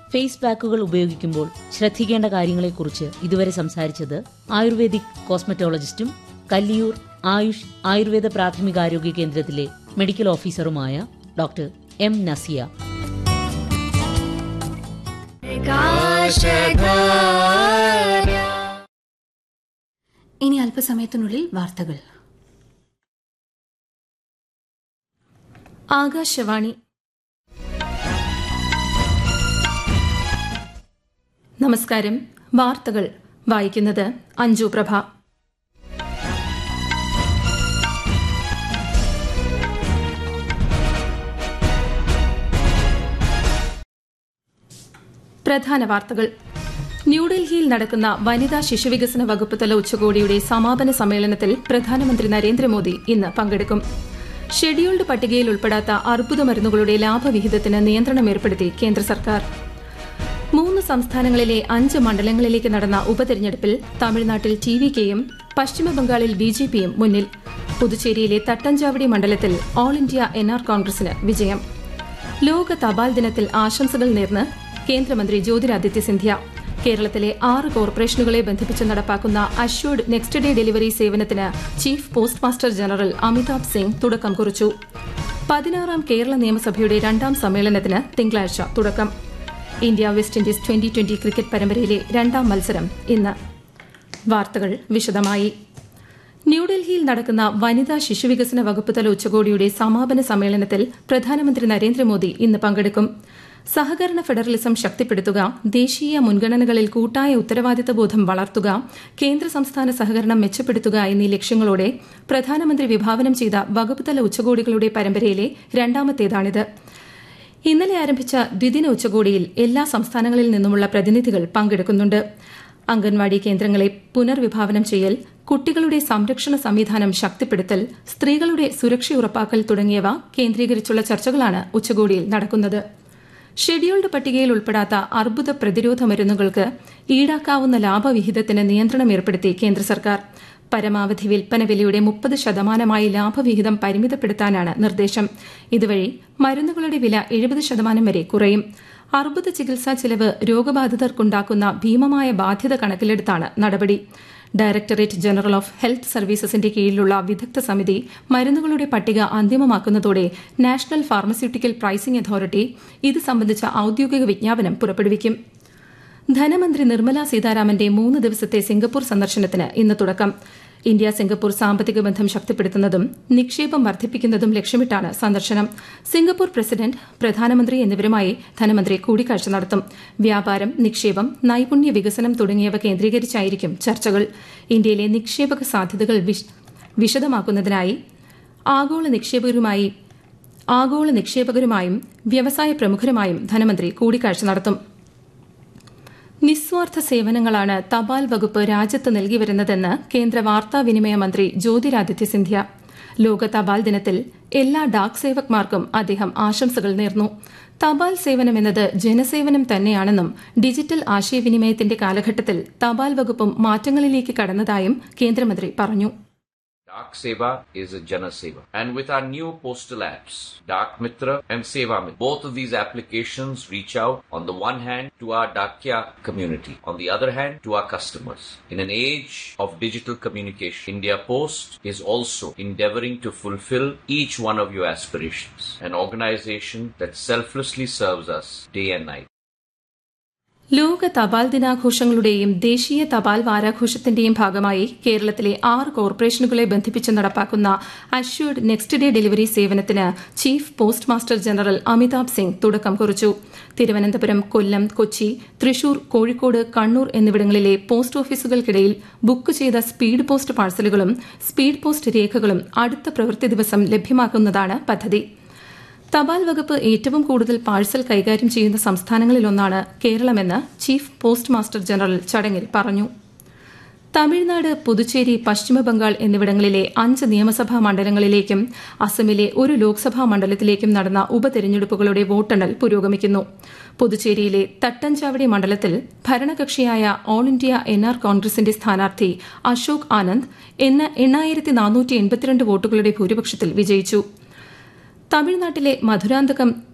Face പാക്കുകൾ ഉപയോഗിക്കുമ്പോൾ ശ്രദ്ധിക്കേണ്ട കാര്യങ്ങളെക്കുറിച്ച് ഇതുവരെ സംസാരിച്ചത് ആയുർവേദിക് കോസ്മെറ്റോളജിസ്റ്റും കല്ലിയൂർ ആയുഷ് ആയുർവേദ പ്രാഥമികാരോഗ്യ കേന്ദ്രത്തിലെ മെഡിക്കൽ ഓഫീസറുമായ ഡോക്ടർ എം നസിയ ഇനി അല്പസമയത്തിനുള്ളിൽ വാർത്തകൾ ആകാശവാണി നമസ്കാരം വാർത്തകൾ വായിക്കുന്നത് അഞ്ജു പ്രഭ പ്രധാന വാർത്തകൾ ന്യൂഡൽഹിയിൽ നടക്കുന്ന വനിതാ ശിശുവികസന വകുപ്പ് തല ഉച്ചകോടിയുടെ സമാപന സമ്മേളനത്തിൽ പ്രധാനമന്ത്രി നരേന്ദ്രമോദി ഇന്ന് പങ്കെടുക്കും ഷെഡ്യൂൾഡ് പട്ടികയിൽ ഉൾപ്പെടാത്ത അർബുദ മരുന്നുകളുടെ ലാഭവിഹിതത്തിന് നിയന്ത്രണം ഏർപ്പെടുത്തി കേന്ദ്ര സർക്കാർ മൂന്ന് സംസ്ഥാനങ്ങളിലെ അഞ്ച് മണ്ഡലങ്ങളിലേക്ക് നടന്ന ഉപതെരഞ്ഞെടുപ്പിൽ തമിഴ്നാട്ടിൽ ടി വി കെയും പശ്ചിമബംഗാളിൽ ബി ജെ പിയും മുന്നിൽ പുതുച്ചേരിയിലെ തട്ടഞ്ചാവടി മണ്ഡലത്തിൽ ഓൾ ഇന്ത്യ എൻ ആർ കോൺഗ്രസിന് വിജയം ലോക തപാൽ ദിനത്തിൽ ആശംസകൾ നേർന്ന് കേന്ദ്രമന്ത്രി ജ്യോതിരാദിത്യ സിന്ധ്യ കേരളത്തിലെ ആറ് കോർപ്പറേഷനുകളെ ബന്ധിപ്പിച്ച് നടപ്പാക്കുന്ന അഷ്യൂർഡ് നെക്സ്റ്റ് ഡേ ഡെലിവറി സേവനത്തിന് chief postmaster general Amitabh Singh തുടക്കം കുറിച്ചു പതിനാറാം കേരള നിയമസഭയുടെ രണ്ടാം സമ്മേളനത്തിന് തിങ്കളാഴ്ച തുടക്കം India West Indies twenty twenty cricket പരമ്പരയിലെ രണ്ടാം മത്സരം ഇന്ന് വാർത്തകൾ വിശദമായി ന്യൂഡൽഹിയിൽ നടക്കുന്ന വനിതാ ശിശുവികസന വകുപ്പ് തല ഉച്ചകോടിയുടെ സമാപന സമ്മേളനത്തിൽ പ്രധാനമന്ത്രി നരേന്ദ്രമോദി ഇന്ന് പങ്കെടുക്കും സഹകരണ ഫെഡറലിസം ശക്തിപ്പെടുത്തുക ദേശീയ മുൻഗണനകളിൽ കൂട്ടായ ഉത്തരവാദിത്ത ബോധം വളർത്തുക കേന്ദ്ര സംസ്ഥാന സഹകരണം മെച്ചപ്പെടുത്തുക എന്നീ ലക്ഷ്യങ്ങളോടെ പ്രധാനമന്ത്രി വിഭാവനം ചെയ്ത വകുപ്പ് തല ഉച്ചകോടികളുടെ പരമ്പരയിലെ രണ്ടാമത്തേതാണിത് ഇന്നലെ ആരംഭിച്ച ദ്വിദിന ഉച്ചകോടിയിൽ എല്ലാ സംസ്ഥാനങ്ങളിൽ നിന്നുമുള്ള പ്രതിനിധികൾ പങ്കെടുക്കുന്നുണ്ട് അംഗൻവാടി കേന്ദ്രങ്ങളെ പുനർവിഭാവനം ചെയ്യൽ കുട്ടികളുടെ സംരക്ഷണ സംവിധാനം ശക്തിപ്പെടുത്തൽ സ്ത്രീകളുടെ സുരക്ഷ ഉറപ്പാക്കൽ തുടങ്ങിയവ കേന്ദ്രീകരിച്ചുള്ള ചർച്ചകളാണ് ഉച്ചകോടിയിൽ നടക്കുന്നത് ഷെഡ്യൂൾഡ് പട്ടികയിൽ ഉൾപ്പെടാത്ത അർബുദ പ്രതിരോധ മരുന്നുകൾക്ക് ഈടാക്കാവുന്ന ലാഭവിഹിതത്തിന് നിയന്ത്രണം ഏർപ്പെടുത്തി കേന്ദ്ര സർക്കാർ പരമാവധി വിൽപ്പന വിലയുടെ മുപ്പത് ശതമാനമായി ലാഭവിഹിതം പരിമിതപ്പെടുത്താനാണ് നിർദ്ദേശം ഇതുവഴി മരുന്നുകളുടെ വില എഴുപത് ശതമാനം വരെ കുറയും അർബുദ ചികിത്സാ ചെലവ് രോഗബാധിതർക്കുണ്ടാക്കുന്ന ഭീമമായ ബാധ്യത കണക്കിലെടുത്താണ് നടപടി ഡയറക്ടറേറ്റ് ജനറൽ ഓഫ് ഹെൽത്ത് സർവീസസിന്റെ കീഴിലുള്ള വിദഗ്ധ സമിതി മരുന്നുകളുടെ പട്ടിക അന്തിമമാക്കുന്നതോടെ നാഷണൽ ഫാർമസ്യൂട്ടിക്കൽ പ്രൈസിംഗ് അതോറിറ്റി ഇത് സംബന്ധിച്ച ഔദ്യോഗിക വിജ്ഞാപനം പുറപ്പെടുവിക്കും ധനമന്ത്രി നിർമ്മല സീതാരാമന്റെ മൂന്ന് ദിവസത്തെ സിംഗപ്പൂർ സന്ദർശനത്തിന് ഇന്ന് തുടക്കം ഇന്ത്യ സിംഗപ്പൂർ സാമ്പത്തിക ബന്ധം ശക്തിപ്പെടുത്തുന്നതും നിക്ഷേപം വർദ്ധിപ്പിക്കുന്നതും ലക്ഷ്യമിട്ടാണ് സന്ദർശനം സിംഗപ്പൂർ പ്രസിഡന്റ് പ്രധാനമന്ത്രി എന്നിവരുമായി ധനമന്ത്രി കൂടിക്കാഴ്ച നടത്തും വ്യാപാരം നിക്ഷേപം നൈപുണ്യ വികസനം തുടങ്ങിയവ കേന്ദ്രീകരിച്ചായിരിക്കും ചർച്ചകൾ ഇന്ത്യയിലെ നിക്ഷേപക സാധ്യതകൾ വിശദമാക്കുന്നതിനായി ആഗോള നിക്ഷേപകരുമായി ആഗോള നിക്ഷേപകരുമായും വ്യവസായ പ്രമുഖരുമായും ധനമന്ത്രി കൂടിക്കാഴ്ച നടത്തും നിസ്വാർത്ഥ സേവനങ്ങളാണ് തപാൽ വകുപ്പ് രാജ്യത്ത് നൽകി വരുന്നതെന്ന് കേന്ദ്ര വാർത്താവിനിമയ മന്ത്രി ജ്യോതിരാദിത്യ സിന്ധ്യ ലോക തപാൽ ദിനത്തിൽ എല്ലാ ഡാക് സേവക്മാർക്കും അദ്ദേഹം ആശംസകൾ നേർന്നു തപാൽ സേവനം എന്നത് ജനസേവനം തന്നെയാണെന്നും ഡിജിറ്റൽ ആശയവിനിമയത്തിന്റെ കാലഘട്ടത്തിൽ തപാൽ വകുപ്പും മാറ്റങ്ങളിലേക്ക് കടന്നതായും കേന്ദ്രമന്ത്രി പറഞ്ഞു Dak Seva is a Jana Seva. And with our new postal apps, Dak Mitra and Seva Mitra, both of these applications reach out on the one hand to our Dakya community, on the other hand to our customers. In an age of digital communication, India Post is also endeavoring to fulfill each one of your aspirations. An organization that selflessly serves us day and night. ലോക തപാൽ ദിനാഘോഷങ്ങളുടെയും ദേശീയ തപാൽ വാരാഘോഷത്തിന്റെയും ഭാഗമായി കേരളത്തിലെ ആറ് കോർപ്പറേഷനുകളെ ബന്ധിപ്പിച്ച് നടപ്പാക്കുന്ന അഷ്യൂർഡ് നെക്സ്റ്റ് ഡേ ഡെലിവറി സേവനത്തിന് chief postmaster general Amitabh Singh തുടക്കം കുറിച്ചു തിരുവനന്തപുരം കൊല്ലം കൊച്ചി തൃശൂർ കോഴിക്കോട് കണ്ണൂർ എന്നിവിടങ്ങളിലെ പോസ്റ്റ് ഓഫീസുകൾക്കിടയിൽ ബുക്ക് ചെയ്ത സ്പീഡ് പോസ്റ്റ് പാഴ്സലുകളും സ്പീഡ് പോസ്റ്റ് രേഖകളും അടുത്ത പ്രവൃത്തി ദിവസം ലഭ്യമാക്കുന്നതാണ് പദ്ധതി തപാൽ വകുപ്പ് ഏറ്റവും കൂടുതൽ പാഴ്സൽ കൈകാര്യം ചെയ്യുന്ന സംസ്ഥാനങ്ങളിലൊന്നാണ് കേരളമെന്ന് ചീഫ് പോസ്റ്റ് മാസ്റ്റർ ജനറൽ ചടങ്ങിൽ പറഞ്ഞു തമിഴ്നാട് പുതുച്ചേരി പശ്ചിമബംഗാൾ എന്നിവിടങ്ങളിലെ അഞ്ച് നിയമസഭാ മണ്ഡലങ്ങളിലേക്കും അസമിലെ ഒരു ലോക്സഭാ മണ്ഡലത്തിലേക്കും നടന്ന ഉപതെരഞ്ഞെടുപ്പുകളുടെ വോട്ടെണ്ണൽ പുരോഗമിക്കുന്നു പുതുച്ചേരിയിലെ തട്ടഞ്ചാവടി മണ്ഡലത്തിൽ ഭരണകക്ഷിയായ ഓൾ ഇന്ത്യ എൻ ആർ കോൺഗ്രസിന്റെ സ്ഥാനാർത്ഥി അശോക് ആനന്ദ് എന്ന എണ്ണായിരത്തി നാനൂറ്റി എൺപത്തിരണ്ട് വോട്ടുകളുടെ ഭൂരിപക്ഷത്തിൽ വിജയിച്ചു തമിഴ്നാട്ടിലെ മധുരാന്തകം